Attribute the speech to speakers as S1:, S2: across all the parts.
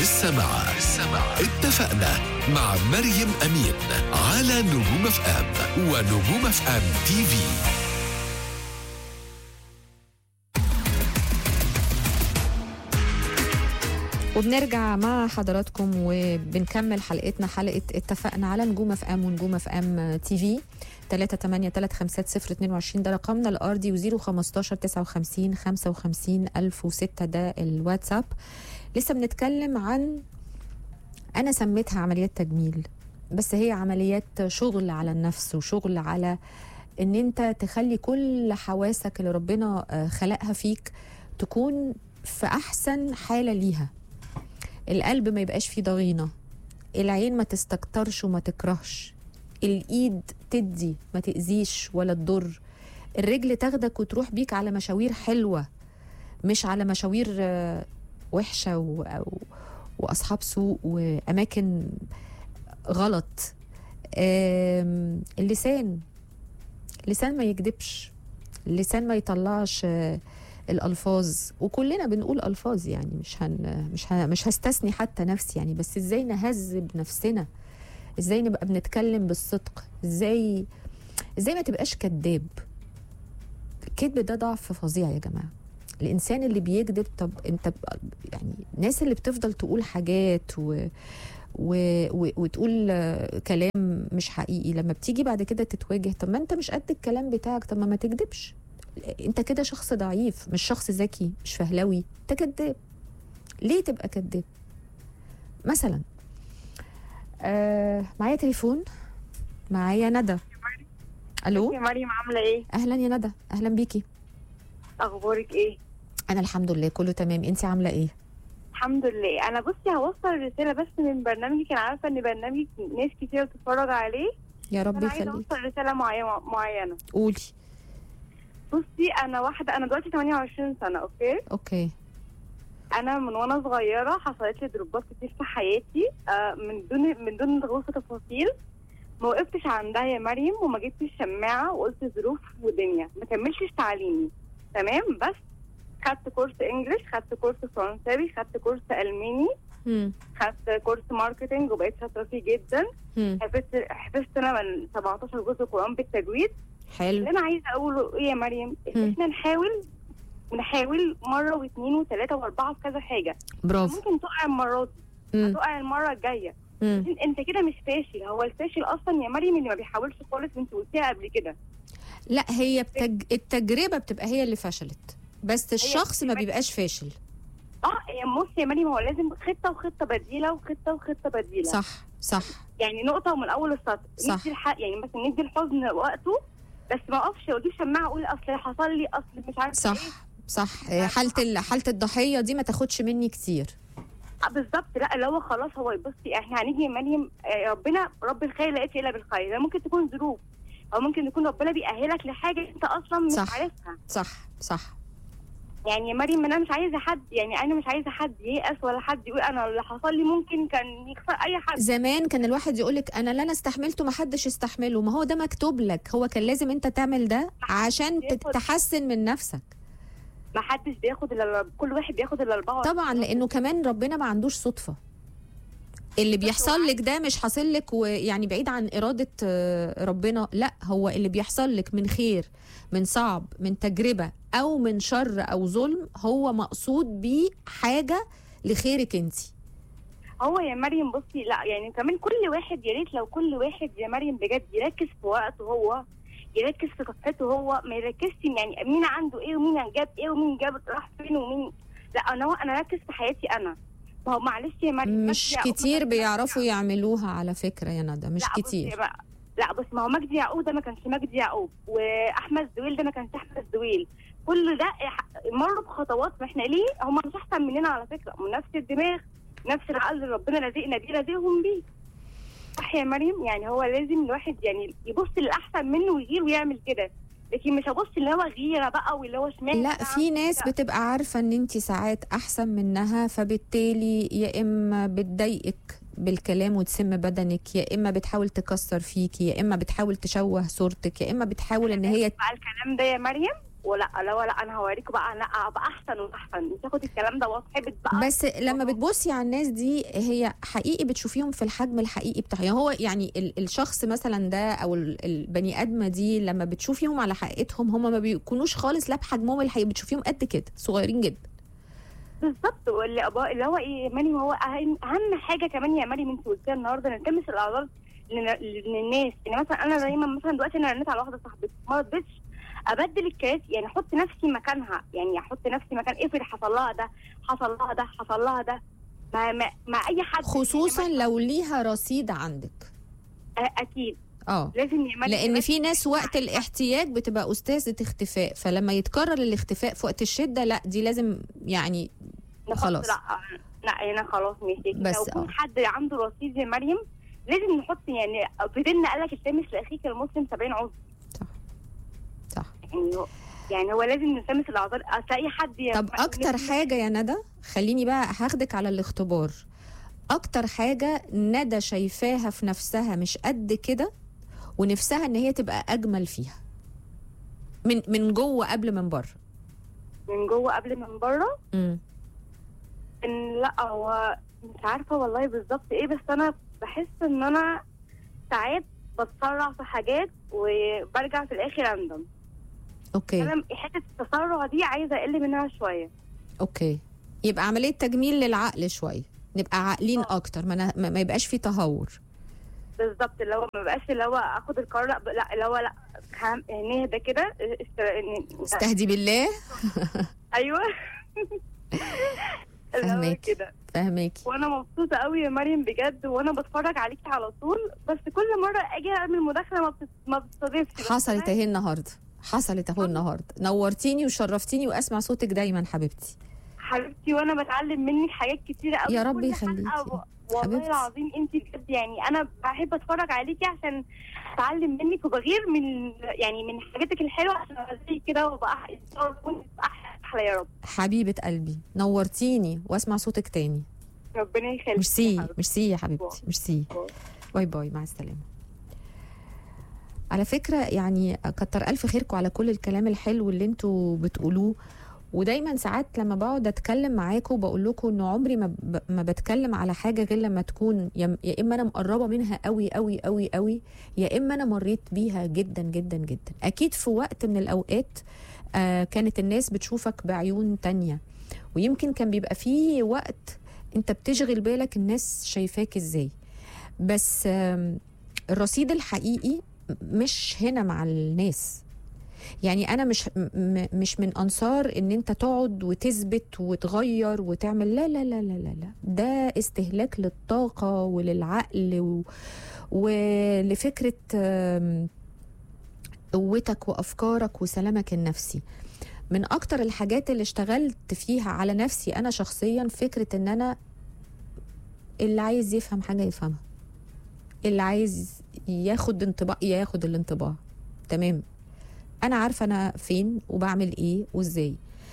S1: لسه مع اتفقنا مع مريم أمين على نجوم اف ام ونجوم اف ام تي في
S2: وبنرجع مع حضراتكم وبنكمل حلقتنا حلقة اتفقنا على نجوم اف ام ونجوم اف ام تي في 3 8 3 5 0 22 ده رقمنا الارضي و 015 59 55 1006 ده الواتساب لسه بنتكلم عن انا سميتها عمليات تجميل بس هي عمليات شغل على النفس وشغل على ان انت تخلي كل حواسك اللي ربنا آه، خلقها فيك تكون في احسن حاله ليها القلب ما يبقاش فيه ضغينه العين ما تستكترش وما تكرهش الايد تدي ما تاذيش ولا تضر الرجل تاخدك وتروح بيك على مشاوير حلوه مش على مشاوير آه، وحشه و... أو... واصحاب سوء واماكن غلط آم، اللسان اللسان ما يكذبش اللسان ما يطلعش آه، الالفاظ وكلنا بنقول الفاظ يعني مش هن مش ه... مش هستثني حتى نفسي يعني بس ازاي نهذب نفسنا ازاي نبقى بنتكلم بالصدق ازاي ازاي ما تبقاش كذاب الكذب ده ضعف فظيع يا جماعه الانسان اللي بيكذب طب انت ب- يعني الناس اللي بتفضل تقول حاجات و و... و... وتقول آه، كلام مش حقيقي لما بتيجي بعد كده تتواجه طب ما انت مش قد الكلام بتاعك طب ما ما تكذبش انت كده شخص ضعيف مش شخص ذكي مش فهلوي انت كذاب ليه تبقى كذاب مثلا آه معايا تليفون معايا ندى الو
S3: يا مريم عامله ايه
S2: اهلا يا ندى اهلا بيكي
S3: اخبارك ايه
S2: انا الحمد لله كله تمام انت عامله ايه
S3: الحمد لله انا بصي هوصل رساله بس من برنامجك انا عارفه ان برنامجك ناس كتير بتتفرج عليه
S2: يا رب
S3: انا عايزه
S2: يخليك
S3: اوصل رساله معينه معينه
S2: قولي
S3: بصي انا واحده انا دلوقتي 28 سنه اوكي
S2: اوكي
S3: انا من وانا صغيره حصلت لي دروبات كتير في حياتي آه من دون من دون الغوص في تفاصيل ما وقفتش عندها يا مريم وما جبتش شماعه وقلت ظروف ودنيا ما كملتش تعليمي تمام بس خدت كورس انجلش خدت كورس فرنساوي خدت كورس الماني
S2: هم
S3: خدت كورس ماركتنج وبقيت شاطره فيه جدا
S2: هم
S3: حفظت حفظت انا من 17 جزء قران بالتجويد اللي
S2: حلو
S3: انا عايزه اقوله ايه يا مريم
S2: مم.
S3: احنا نحاول ونحاول مره واثنين وثلاثه واربعه في كذا حاجه
S2: برافو
S3: ممكن تقع المره دي
S2: هم
S3: تقع المره الجايه
S2: هم
S3: إن- انت كده مش فاشل هو الفاشل اصلا يا مريم اللي ما بيحاولش خالص انت قلتيها قبل كده
S2: لا هي بتج... التجربه بتبقى هي اللي فشلت بس الشخص ما
S3: بتبقى-
S2: بيبقاش فاشل
S3: اه يا بص يا مريم هو لازم خطه وخطه بديله وخطه وخطه بديله
S2: صح صح
S3: يعني نقطه ومن اول السطر
S2: صح.
S3: ندي الحق يعني مثلا ندي الحزن وقته بس ما اقفش واجيب شماعه اقول اصل حصل لي اصل مش عارفه
S2: صح
S3: ايه
S2: صح حاله ال- حاله الضحيه دي ما تاخدش مني كتير
S3: آه، بالظبط لا اللي هو خلاص هو بصي احنا هنيجي يا مريم آه، ربنا رب الخير لا ياتي الا بالخير ده ممكن تكون ظروف او ممكن يكون ربنا بيأهلك لحاجه انت اصلا مش
S2: صح.
S3: عارفها
S2: صح صح
S3: يعني يا مريم انا مش عايزه حد يعني انا مش عايزه حد ييأس ولا حد يقول انا اللي حصل لي ممكن كان يخسر اي حد
S2: زمان كان الواحد يقولك انا اللي انا استحملته ما حدش يستحمله ما هو ده مكتوب لك هو كان لازم انت تعمل ده عشان تت-
S3: ياخد-
S2: تحسن من نفسك
S3: ما حدش بياخد الا كل واحد بياخد الا 24
S2: طبعا لانه كمان ربنا ما عندوش صدفه اللي بيحصل لك ده مش حاصل لك ويعني بعيد عن اراده آه، ربنا لا هو اللي بيحصل لك من خير من صعب من تجربه او من شر او ظلم هو مقصود بيه حاجه لخيرك انت
S3: هو يا مريم بصي لا يعني كمان كل واحد يا ريت لو كل واحد يا مريم بجد يركز في وقته هو يركز في صحته هو ما يركزش يعني مين عنده ايه ومين جاب ايه ومين جاب راح فين ومين لا انا انا اركز في حياتي انا ما هو معلش يا مريم
S2: مش
S3: مجدي يعقوب
S2: كتير
S3: ما كانش
S2: بيعرفوا
S3: مجدي
S2: يعملوا على فكره يا ندى مش
S3: لا بصي
S2: كتير
S3: بقى لا بس ما هو مجدي يعقوب ده ما كانش مجدي يعقوب واحمد زويل ده ما كانش احمد زويل كل ده مروا بخطوات ما احنا ليه هم مش احسن مننا على فكره هم نفس الدماغ نفس العقل اللي ربنا لازقنا بيه لازقهم بيه صح يا مريم يعني هو لازم الواحد يعني يبص للاحسن منه ويغير ويعمل كده لكن مش ابص اللي هو غيره بقى واللي هو اشمعنى
S2: لا
S3: ده
S2: في
S3: عمل
S2: ناس
S3: كده.
S2: بتبقى عارفة ان انت ساعات احسن منها فبالتالي يا اما بتضايقك بالكلام وتسم بدنك يا اما بتحاول تكسر فيكي يا اما بتحاول تشوه صورتك يا اما بتحاول ان هي
S3: مع الكلام ده يا مريم ولا لو لا انا هوريكم بقى لا ابقى احسن واحسن مش هاخد الكلام ده واصحبت بقى
S2: بس لما بتبصي على الناس دي هي حقيقي بتشوفيهم في الحجم الحقيقي بتاعها يعني هو يعني ال- الشخص مثلا ده او ال- البني ادمه دي لما بتشوفيهم على حقيقتهم هم ما بيكونوش خالص لا بحجمهم الحقيقي بتشوفيهم قد كده صغيرين جدا
S3: بالظبط واللي أبقى- اللي هو ايه يا مريم هو اهم أهم حاجه كمان يا مريم انت قلتيها النهارده نلتمس الاعذار لن- للناس يعني مثلا انا دايما مثلا دلوقتي انا رنيت على واحده صاحبتي ما رضتش ابدل الكاس يعني احط نفسي مكانها يعني احط نفسي مكان افرض حصل لها ده حصل لها ده حصل لها ده مع, مع, مع اي حد
S2: خصوصا
S3: يعني
S2: لو ليها رصيد عندك
S3: مثلاً- اكيد
S2: اه
S3: لازم يا مريم
S2: لان في ناس وقت الاحتياج بتبقى استاذه اختفاء فلما يتكرر الاختفاء في وقت الشده لا دي لازم يعني
S3: نحط-
S2: خلاص.
S3: لا لا انا خلاص ماشي
S2: بس
S3: لو
S2: اه.
S3: يكون حد عنده رصيد يا مريم لازم نحط يعني في ديننا قال لك التمس لاخيك المسلم 70 عذر
S2: صح صح
S3: يعني هو يعني هو لازم نلتمس الاعذار اصل اي حد يا
S2: طب
S3: مريم
S2: اكتر
S3: لازم-
S2: حاجه يا ندى خليني بقى هاخدك على الاختبار اكتر حاجه ندى شايفاها في نفسها مش قد كده ونفسها ان هي تبقى اجمل فيها من من جوه قبل من بره
S3: من جوه قبل من بره
S2: امم
S3: ان لا هو مش عارفه والله بالظبط ايه بس انا بحس ان انا ساعات بتسرع في حاجات وبرجع في الاخر اندم
S2: اوكي
S3: انا حته التسرع دي عايزه اقل منها شويه
S2: اوكي يبقى عمليه تجميل للعقل شويه نبقى عاقلين
S3: اه.
S2: اكتر ما, ن- ما ما يبقاش في تهور
S3: بالظبط اللي هو ما بقاش اللي هو اخد القرار لا لا اللي هو لا هم- نهدى كده است- ن-
S2: استهدي بالله
S3: ايوه اللي هو
S2: فهماك.
S3: كده
S2: فهماكي
S3: وانا مبسوطه قوي يا مريم بجد وانا بتفرج عليكي على طول بس كل مره اجي اعمل مداخله ما بت- ما بتصادفش بس
S2: حصلت
S3: أنا-
S2: اهي النهارده حصلت اهو النهارده نورتيني وشرفتيني واسمع صوتك دايما حبيبتي
S3: حبيبتي وانا بتعلم منك حاجات كتيره قوي
S2: يا رب
S3: كل
S2: يخليكي.
S3: حلقة و- والله
S2: حبيبتي.
S3: العظيم انت بجد يعني انا بحب اتفرج عليكي عشان اتعلم منك وبغير من يعني من حاجاتك الحلوه عشان ازيك كده وابقى أح- أكون احلى يا رب
S2: حبيبه قلبي نورتيني واسمع صوتك تاني
S3: ربنا يخليك يا
S2: ميرسي
S3: حبيبتي.
S2: ميرسي يا حبيبتي ميرسي باي باي مع السلامه على فكره يعني كتر الف خيركم على كل الكلام الحلو اللي انتوا بتقولوه ودايما ساعات لما بقعد اتكلم معاكم بقول لكم انه عمري ما ب... ما بتكلم على حاجه غير لما تكون يا... يا اما انا مقربه منها قوي قوي قوي قوي يا اما انا مريت بيها جدا جدا جدا اكيد في وقت من الاوقات آه كانت الناس بتشوفك بعيون تانية ويمكن كان بيبقى فيه وقت انت بتشغل بالك الناس شايفاك ازاي بس آم، الرصيد الحقيقي مش هنا مع الناس يعني انا مش م- م- مش من انصار ان انت تقعد وتثبت وتغير وتعمل لا لا لا لا لا لا ده استهلاك للطاقه وللعقل و... ولفكره آم، قوتك وافكارك وسلامك النفسي من اكتر الحاجات اللي اشتغلت فيها على نفسي انا شخصيا فكره ان انا اللي عايز يفهم حاجه يفهمها اللي عايز ياخد انطباع ياخد الانطباع تمام انا عارفه انا فين وبعمل ايه وازاي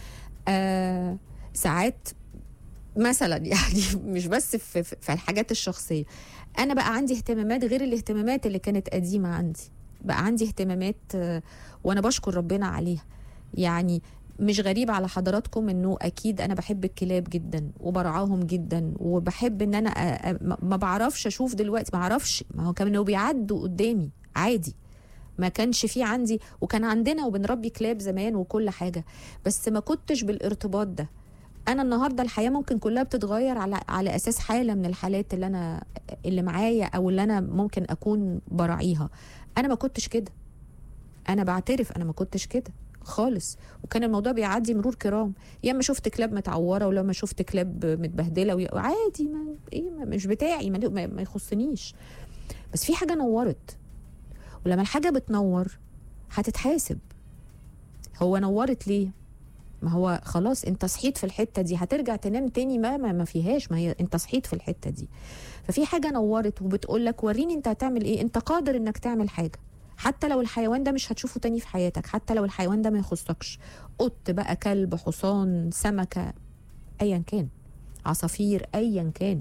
S2: آه ساعات مثلا يعني مش بس في, في في الحاجات الشخصيه انا بقى عندي اهتمامات غير الاهتمامات اللي كانت قديمه عندي بقى عندي اهتمامات آه، وانا بشكر ربنا عليها يعني مش غريب على حضراتكم انه اكيد انا بحب الكلاب جدا وبرعاهم جدا وبحب ان انا أ- أ- ما- ما بعرفش اشوف دلوقتي ما اعرفش ما هو كانوا بيعدوا قدامي عادي ما كانش في عندي وكان عندنا وبنربي كلاب زمان وكل حاجه بس ما كنتش بالارتباط ده انا النهارده الحياه ممكن كلها بتتغير على على اساس حاله من الحالات اللي انا اللي معايا او اللي انا ممكن اكون براعيها انا ما كنتش كده انا بعترف انا ما كنتش كده خالص وكان الموضوع بيعدي مرور كرام يا اما شفت كلاب متعوره ولما شفت كلاب متبهدله وي- عادي ما ايه ما مش بتاعي ما, ما ما يخصنيش بس في حاجه نورت ولما الحاجه بتنور هتتحاسب هو نورت ليه ما هو خلاص انت صحيت في الحته دي هترجع تنام تاني ما ما, ما فيهاش ما هي انت صحيت في الحته دي ففي حاجه نورت وبتقول لك وريني انت هتعمل ايه انت قادر انك تعمل حاجه حتى لو الحيوان ده مش هتشوفه تاني في حياتك حتى لو الحيوان ده ما يخصكش قط بقى كلب حصان سمكه ايا كان عصافير ايا كان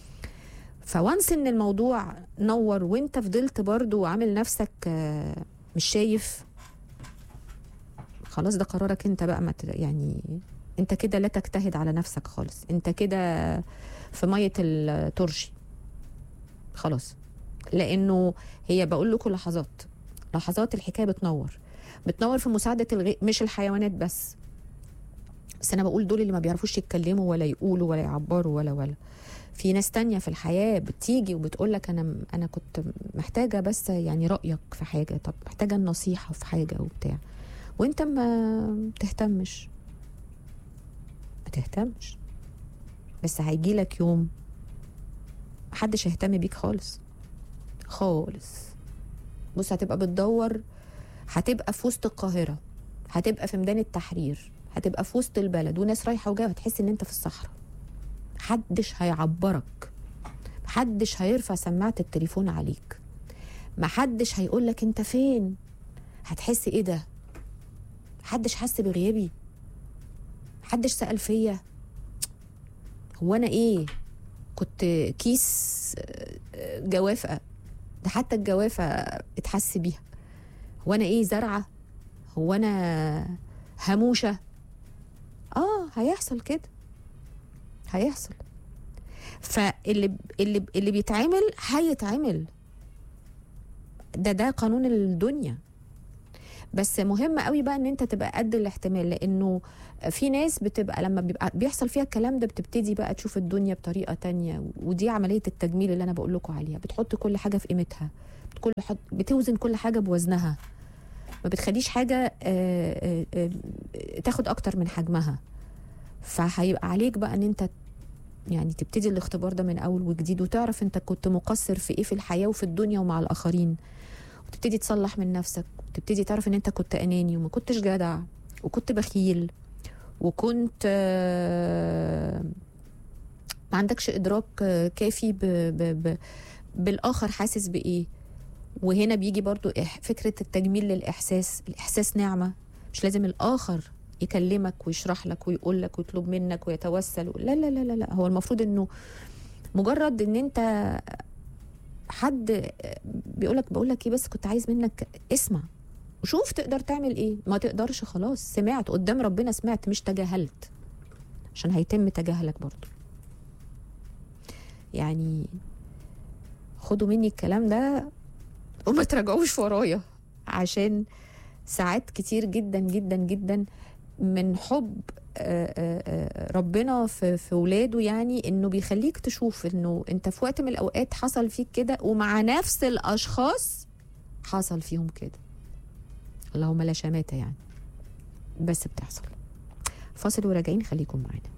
S2: فوانس ان الموضوع نور وانت فضلت برضو عامل نفسك آه، مش شايف خلاص ده قرارك انت بقى ما ت- يعني انت كده لا تجتهد على نفسك خالص انت كده في ميه الترشي خلاص لانه هي بقول لكم لحظات لحظات الحكايه بتنور بتنور في مساعده الغي... مش الحيوانات بس بس انا بقول دول اللي ما بيعرفوش يتكلموا ولا يقولوا ولا يعبروا ولا ولا في ناس تانية في الحياة بتيجي وبتقول لك أنا أنا كنت محتاجة بس يعني رأيك في حاجة طب محتاجة النصيحة في حاجة وبتاع وأنت ما تهتمش ما تهتمش بس هيجي لك يوم محدش هيهتم بيك خالص خالص بص هتبقى بتدور هتبقى في وسط القاهرة هتبقى في ميدان التحرير هتبقى في وسط البلد وناس رايحة وجاية هتحس ان انت في الصحراء محدش هيعبرك محدش هيرفع سماعة التليفون عليك محدش هيقولك انت فين هتحس ايه ده محدش حس بغيابي محدش سأل فيا هو انا ايه كنت كيس آه، جوافة ده حتى الجوافة اتحس بيها هو انا ايه زرعة هو انا هموشة اه هيحصل كده هيحصل فاللي اللي اللي بيتعمل هيتعمل ده ده قانون الدنيا بس مهم قوي بقى ان انت تبقى قد الاحتمال لانه في ناس بتبقى لما بيبقى بيحصل فيها الكلام ده بتبتدي بقى تشوف الدنيا بطريقه تانية ودي عمليه التجميل اللي انا بقول لكم عليها بتحط كل حاجه في قيمتها كل حد بتوزن كل حاجه بوزنها ما بتخليش حاجه آه، آه، آه، تاخد اكتر من حجمها فهيبقى عليك بقى ان انت يعني تبتدي الاختبار ده من اول وجديد وتعرف انت كنت مقصر في ايه في الحياه وفي الدنيا ومع الاخرين وتبتدي تصلح من نفسك وتبتدي تعرف ان انت كنت اناني وما كنتش جدع وكنت بخيل وكنت آه، ما عندكش ادراك آه، كافي ب ب ب بالاخر حاسس بايه وهنا بيجي برضو إح- فكره التجميل للاحساس الاحساس نعمه مش لازم الاخر يكلمك ويشرح لك ويقول لك ويطلب منك ويتوسل لا لا لا لا, لا. هو المفروض انه مجرد ان انت حد بيقول لك بقول لك ايه بس كنت عايز منك اسمع وشوف تقدر تعمل ايه ما تقدرش خلاص سمعت قدام ربنا سمعت مش تجاهلت عشان هيتم تجاهلك برضو يعني خدوا مني الكلام ده وما تراجعوش ورايا عشان ساعات كتير جدا جدا جدا من حب آه، آه، آه، ربنا في في ولاده يعني انه بيخليك تشوف انه انت في وقت من الاوقات حصل فيك كده ومع نفس الاشخاص حصل فيهم كده اللهم لا شماتة يعني بس بتحصل فاصل وراجعين خليكم معانا